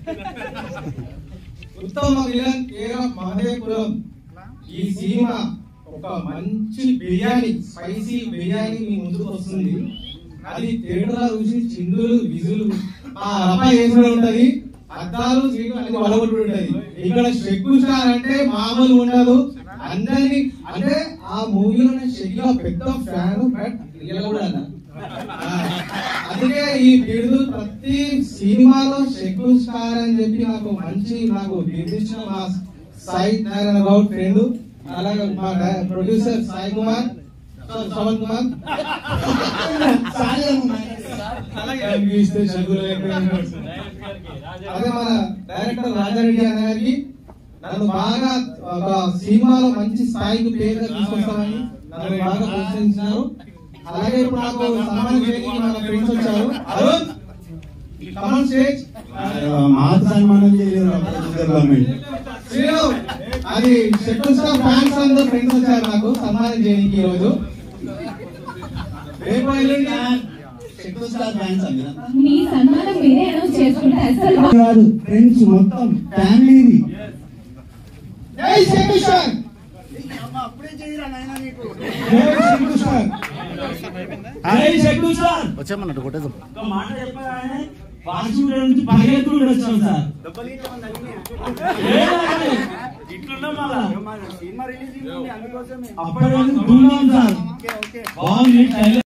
ఉత్తమ విలన్ కేరం మహదేపురం ఈ సినిమా ఒక మంచి బిర్యానీ స్పైసీ బిర్యానీ మీ ముందుకు వస్తుంది అది థియేటర్ చూసి చిందులు విజులు ఆ రప వేసిన ఉంటది అద్దాలు సీట్లు అన్ని వలగొట్టు ఉంటది ఇక్కడ షెక్కు స్టార్ అంటే మామూలు ఉండదు అందరినీ అంటే ఆ మూవీలో నేను షెక్లో పెద్ద ఫ్యాన్ బట్ రియల్ కూడా అన్నా ఆ, అందుకే ఈ బిరుదు ప్రతి సినిమాలో షెక్కు స్టార్ అని చెప్పి నాకు మంచి నాకు బిరుదిచ్చిన మా సాయి నారాయణ గౌడ్ ఫ్రెండ్ అలాగే మా ప్రొడ్యూసర్ సాయి కుమార్ సారీ, శ్రవణ్ కుమార్ అలాగే ఇస్తే షెడ్యూల్ అయిపోయింది. అదే మన డైరెక్టర్ రాజారెడ్డి అన్న గారికి నన్ను బాగా ఒక సినిమాలో మంచి స్థాయికి పేరుగా తీసుకొస్తామని నన్ను బాగా ప్రోత్సహించినారు అలాగే ఇప్పుడు నాకు సన్మానం చేయడానికి మన ఫ్రెండ్స్ వచ్చారు అరుణ్ కమన్ స్టేజ్ మాకు సన్మానం చేయలేదు గవర్నమెంట్ శ్రీను అది షెట్టిల్ స్టార్ ఫ్యాన్స్ అందరూ ఫ్రెండ్స్ వచ్చారు నాకు సన్మానం చేయడానికి ఈ రోజు రేపు ఎల్లుండి షెట్టిల్ స్టార్ ఫ్యాన్స్ అండి మీ సన్మానం మీరే అనౌన్స్ చేసుకుంటే అసలు కాదు ఫ్రెండ్స్ మొత్తం ఫ్యామిలీది జై షెట్టిల్ స్టార్ అప్పుడే చేయరా నాయన నీకు జై షెట్టిల్ స్టార్ అరే చెట్టు సార్ వచ్చామన్నట్టు కొట్టేద్దాం ఒక మాట చెప్పగానే వాషింగ్ నుంచి పరిగెత్తుకుంటూ వచ్చాం సార్ లేదండి. ఇట్లున్నాం మళ్ళా సినిమా రిలీజ్ అందుకోసమే అప్పటి వరకు దున్నాం సార్ ఓకే ఓకే బాగుంది